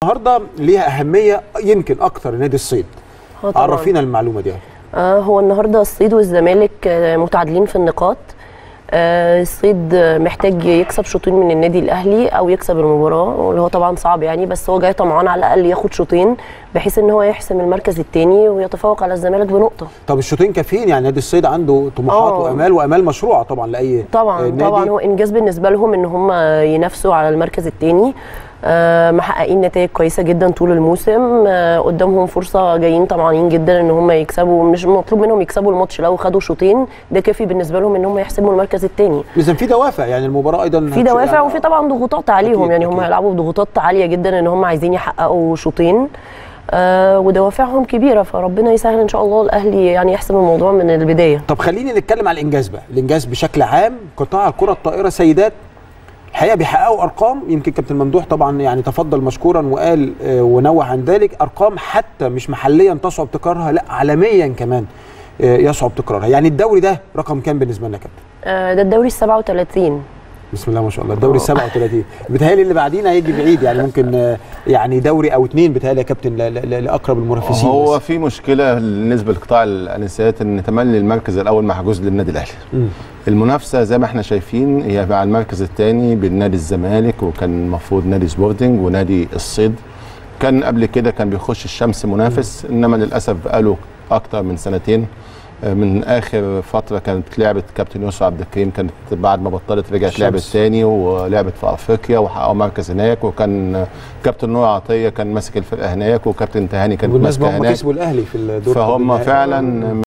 النهارده ليها اهميه يمكن اكتر نادي الصيد آه طبعاً. عرفينا المعلومه دي آه هو النهارده الصيد والزمالك آه متعادلين في النقاط آه الصيد آه، محتاج يكسب شوطين من النادي الاهلي او يكسب المباراه واللي هو طبعا صعب يعني بس هو جاي طمعان على الاقل ياخد شوطين بحيث ان هو يحسم المركز الثاني ويتفوق على الزمالك بنقطه طب الشوطين كافيين يعني نادي الصيد عنده طموحات آه. وامال وامال مشروعه طبعا لاي آه، طبعا نادي. طبعا هو انجاز بالنسبه لهم ان هم ينافسوا على المركز الثاني آه، محققين نتائج كويسه جدا طول الموسم آه، قدامهم فرصه جايين طمعانين جدا ان هم يكسبوا مش مطلوب منهم يكسبوا الماتش لو خدوا شوطين ده كافي بالنسبه لهم ان هم يحسموا المركز الثاني اذا في دوافع يعني المباراه ايضا في هتشوف دوافع يعني وفي طبعا ضغوطات عليهم أكيد، يعني هم أكيد. هيلعبوا بضغوطات عاليه جدا ان هم عايزين يحققوا شوطين آه ودوافعهم كبيره فربنا يسهل ان شاء الله الاهلي يعني يحسم الموضوع من البدايه طب خليني نتكلم على الانجاز بقى الانجاز بشكل عام قطاع الكره الطائره سيدات الحقيقه بيحققوا ارقام يمكن كابتن ممدوح طبعا يعني تفضل مشكورا وقال آه، ونوه عن ذلك ارقام حتى مش محليا تصعب تكرارها لا عالميا كمان آه، يصعب تكرارها يعني الدوري ده رقم كام بالنسبه لنا يا كابتن آه ده الدوري ال 37 بسم الله ما شاء الله الدوري 37 بيتهيألي اللي بعدينا هيجي بعيد يعني ممكن آه، يعني دوري او اتنين بيتهيألي يا كابتن ل- ل- لاقرب المنافسين هو بس. في مشكله بالنسبه لقطاع الانسات ان تملي المركز الاول محجوز للنادي الاهلي مم. المنافسه زي ما احنا شايفين هي مع المركز الثاني بين نادي الزمالك وكان المفروض نادي سبورتنج ونادي الصيد كان قبل كده كان بيخش الشمس منافس انما للاسف بقاله اكتر من سنتين آه، من اخر فتره كانت لعبه كابتن يوسف عبد الكريم كانت بعد ما بطلت رجعت الشمس. لعبت تاني ولعبت في افريقيا وحققوا مركز هناك وكان كابتن نور عطيه كان ماسك الفرقه هناك وكابتن تهاني كان بالمناسبه ماسكها هم هناك كسبوا الاهلي في الدور فهم النهائي. فعلا